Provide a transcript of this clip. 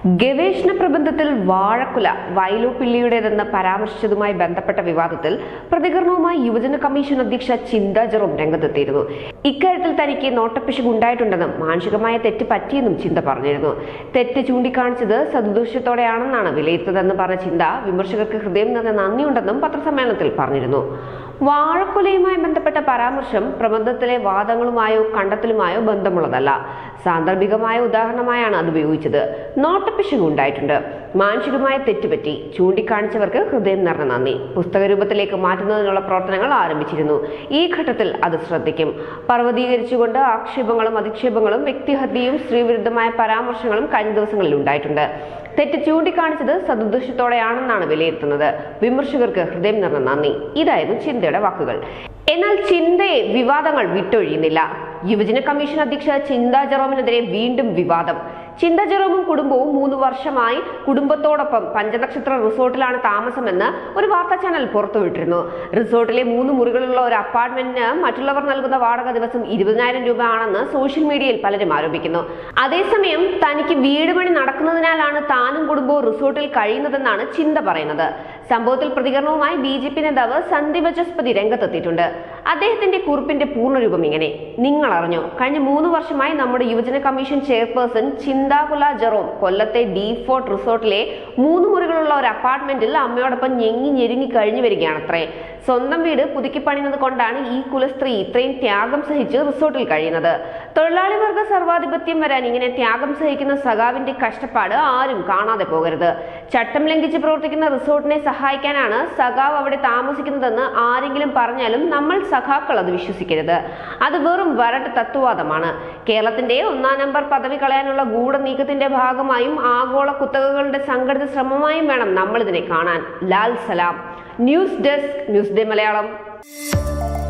ഗവേഷണ പ്രബന്ധത്തിൽ വാഴക്കുല വയലു പിള്ളിയുടേതെന്ന് പരാമർശിച്ചതുമായി ബന്ധപ്പെട്ട വിവാദത്തിൽ പ്രതികരണവുമായി യുവജന കമ്മീഷൻ അധ്യക്ഷ ചിന്ത ജെറോം രംഗത്തെത്തിയിരുന്നു ഇക്കാര്യത്തിൽ തനിക്ക് നോട്ടപ്പിശക് ഉണ്ടായിട്ടുണ്ടെന്നും മാനുഷികമായ തെറ്റ് പറ്റിയെന്നും ചിന്ത പറഞ്ഞിരുന്നു തെറ്റ് ചൂണ്ടിക്കാണിച്ചത് സദുദ്ദേശത്തോടെയാണെന്നാണ് വിലയിരുത്തതെന്ന് പറഞ്ഞ ചിന്ത വിമർശകർക്ക് ഹൃദയം നിറഞ്ഞ നന്ദിയുണ്ടെന്നും പത്രസമ്മേളനത്തിൽ പറഞ്ഞിരുന്നു വാഴക്കൊലയുമായി ബന്ധപ്പെട്ട പരാമർശം പ്രബന്ധത്തിലെ വാദങ്ങളുമായോ കണ്ടെത്തലുമായോ ബന്ധമുള്ളതല്ല സാന്ദർഭികമായ ഉദാഹരണമായാണ് അത് ഉപയോഗിച്ചത് നോട്ടപ്പിശക് ഉണ്ടായിട്ടുണ്ട് മാനുഷികമായ തെറ്റുപറ്റി ചൂണ്ടിക്കാണിച്ചവർക്ക് ഹൃദയം നിറഞ്ഞ നന്ദി പുസ്തക രൂപത്തിലേക്ക് മാറ്റുന്നതിനുള്ള പ്രവർത്തനങ്ങൾ ആരംഭിച്ചിരുന്നു ഈ ഘട്ടത്തിൽ അത് ശ്രദ്ധിക്കും പർവ്വതീകരിച്ചുകൊണ്ട് ആക്ഷേപങ്ങളും അധിക്ഷേപങ്ങളും വ്യക്തിഹത്യയും സ്ത്രീവിരുദ്ധമായ പരാമർശങ്ങളും കഴിഞ്ഞ ദിവസങ്ങളിൽ ഉണ്ടായിട്ടുണ്ട് തെറ്റ് ചൂണ്ടിക്കാണിച്ചത് സദുദ്ദേശത്തോടെയാണെന്നാണ് വിലയിരുത്തുന്നത് വിമർശകർക്ക് ഹൃദയം നിറഞ്ഞ നന്ദി ഇതായിരുന്നു ചിന്തയുടെ വാക്കുകൾ എന്നാൽ ചിന്തയെ വിവാദങ്ങൾ വിട്ടൊഴിയുന്നില്ല യുവജന കമ്മീഷൻ അധ്യക്ഷ ചിന്ത ജെറോമിനെതിരെ വീണ്ടും വിവാദം ചിന്ത ജെറോമും കുടുംബവും മൂന്ന് വർഷമായി കുടുംബത്തോടൊപ്പം പഞ്ചനക്ഷത്ര റിസോർട്ടിലാണ് താമസമെന്ന് ഒരു വാർത്താ ചാനൽ പുറത്തുവിട്ടിരുന്നു റിസോർട്ടിലെ മൂന്ന് മുറികളുള്ള ഒരു അപ്പാർട്ട്മെന്റിന് മറ്റുള്ളവർ നൽകുന്ന വാടക ദിവസം ഇരുപതിനായിരം രൂപ ആണെന്ന് സോഷ്യൽ മീഡിയയിൽ പലരും ആരോപിക്കുന്നു അതേസമയം തനിക്ക് വീട് പണി നടക്കുന്നതിനാലാണ് താനും കുടുംബവും റിസോർട്ടിൽ കഴിയുന്നതെന്നാണ് ചിന്ത പറയുന്നത് സംഭവത്തിൽ പ്രതികരണവുമായി ബി ജെ പി നേതാവ് സന്ദീപ് ജസ്പതി രംഗത്തെത്തിയിട്ടുണ്ട് അദ്ദേഹത്തിന്റെ കുറിപ്പിന്റെ പൂർണ്ണരൂപം ഇങ്ങനെ നിങ്ങൾ അറിഞ്ഞു കഴിഞ്ഞ മൂന്ന് വർഷമായി നമ്മുടെ യുവജന കമ്മീഷൻ ചെയർപേഴ്സൺ ചിന്താകുല ജെറോം കൊല്ലത്തെ ഡി ഫോർട്ട് റിസോർട്ടിലെ മൂന്ന് മുറികളുള്ള ഒരു അപ്പാർട്ട്മെന്റിൽ അമ്മയോടൊപ്പം ഞെങ്ങി ഞെരുങ്ങി കഴിഞ്ഞു വരികയാണത്രേ സ്വന്തം വീട് പുതുക്കി പണിയുന്നത് കൊണ്ടാണ് ഈ കുലസ്ത്രീ ഇത്രയും ത്യാഗം സഹിച്ച് റിസോർട്ടിൽ കഴിയുന്നത് തൊഴിലാളി വർഗ സർവാധിപത്യം വരാൻ ഇങ്ങനെ ത്യാഗം സഹിക്കുന്ന സഖാവിന്റെ കഷ്ടപ്പാട് ആരും കാണാതെ പോകരുത് ചട്ടം ലംഘിച്ച് പ്രവർത്തിക്കുന്ന റിസോർട്ടിനെ സഹായിക്കാനാണ് സഖാവ് അവിടെ താമസിക്കുന്നതെന്ന് ആരെങ്കിലും പറഞ്ഞാലും നമ്മൾ സഖാക്കൾ അത് വിശ്വസിക്കരുത് അത് വെറും വരട്ട് തത്വവാദമാണ് കേരളത്തിന്റെ ഒന്നാം നമ്പർ പദവി കളയാനുള്ള ഗൂഢനീക്കത്തിന്റെ ഭാഗമായും ആഗോള കുത്തകകളുടെ സംഘടിത ശ്രമമായും വേണം നമ്മൾ ഇതിനെ കാണാൻ Lal Salam news desk news day Malayalam